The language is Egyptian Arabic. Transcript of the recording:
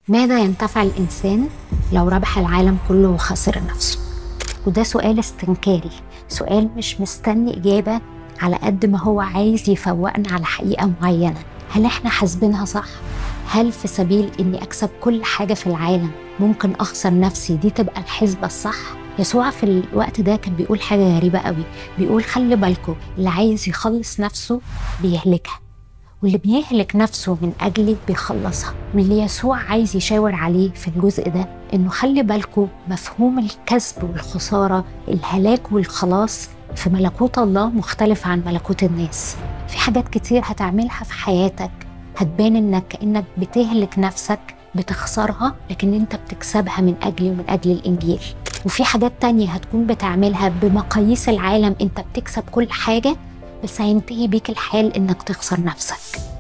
ماذا ينتفع الإنسان لو ربح العالم كله وخسر نفسه؟ وده سؤال استنكاري سؤال مش مستني إجابة على قد ما هو عايز يفوقنا على حقيقة معينة هل احنا حاسبينها صح؟ هل في سبيل اني اكسب كل حاجة في العالم ممكن اخسر نفسي دي تبقى الحسبة الصح؟ يسوع في الوقت ده كان بيقول حاجة غريبة قوي بيقول خلي بالكم اللي عايز يخلص نفسه بيهلكها واللي بيهلك نفسه من أجلي بيخلصها واللي يسوع عايز يشاور عليه في الجزء ده إنه خلي بالكم مفهوم الكسب والخسارة الهلاك والخلاص في ملكوت الله مختلف عن ملكوت الناس في حاجات كتير هتعملها في حياتك هتبان إنك كأنك بتهلك نفسك بتخسرها لكن انت بتكسبها من أجلي ومن أجل الإنجيل وفي حاجات تانية هتكون بتعملها بمقاييس العالم انت بتكسب كل حاجة بس هينتهي بيك الحال انك تخسر نفسك